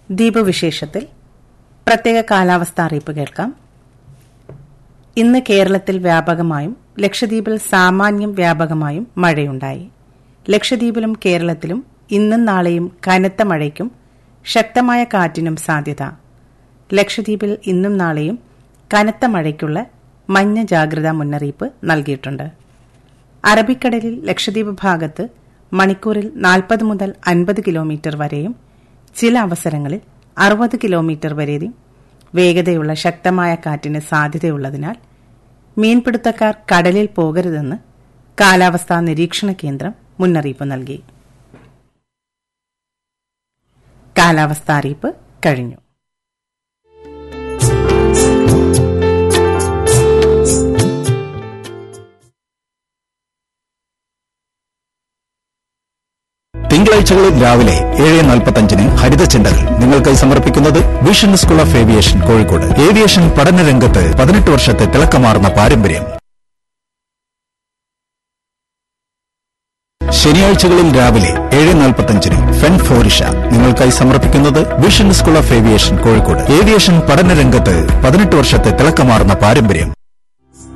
ദ്വീപ് വിശേഷത്തിൽ പ്രത്യേക കാലാവസ്ഥ അറിയിപ്പ് കേൾക്കാം ഇന്ന് കേരളത്തിൽ വ്യാപകമായും ലക്ഷദ്വീപിൽ സാമാന്യം വ്യാപകമായും മഴയുണ്ടായി ലക്ഷദ്വീപിലും കേരളത്തിലും ഇന്നും നാളെയും കനത്ത മഴയ്ക്കും ശക്തമായ കാറ്റിനും സാധ്യത ലക്ഷദ്വീപിൽ ഇന്നും നാളെയും കനത്ത മഴയ്ക്കുള്ള മഞ്ഞ ജാഗ്രതാ മുന്നറിയിപ്പ് നൽകിയിട്ടുണ്ട് അറബിക്കടലിൽ ലക്ഷദ്വീപ് ഭാഗത്ത് മണിക്കൂറിൽ നാൽപ്പത് മുതൽ അൻപത് കിലോമീറ്റർ വരെയും ചില അവസരങ്ങളിൽ അറുപത് കിലോമീറ്റർ വരെയും വേഗതയുള്ള ശക്തമായ കാറ്റിന് സാധ്യതയുള്ളതിനാൽ മീൻപിടുത്തക്കാർ കടലിൽ പോകരുതെന്ന് കാലാവസ്ഥാ നിരീക്ഷണ കേന്ദ്രം മുന്നറിയിപ്പ് നൽകി കാലാവസ്ഥാ അറിയിപ്പ് കഴിഞ്ഞു തിങ്കളാഴ്ചകളിൽ രാവിലെ ഏഴ് നാൽപ്പത്തഞ്ചിന് ഹരിതചിന്തകൾ നിങ്ങൾക്കായി സമർപ്പിക്കുന്നത് vision school of aviation Kozhikode aviation പഠന രംഗത്ത് പതിനെട്ട് വർഷത്തെ തിളക്കമാർന്ന പാരമ്പര്യം ശനിയാഴ്ചകളിൽ രാവിലെ ഏഴ് നാൽപ്പത്തഞ്ചിന് ഫെൻ ഫോറിഷ നിങ്ങൾക്കായി സമർപ്പിക്കുന്നത് vision school of aviation Kozhikode aviation പഠന രംഗത്ത് പതിനെട്ട് വർഷത്തെ തിളക്കമാർന്ന പാരമ്പര്യം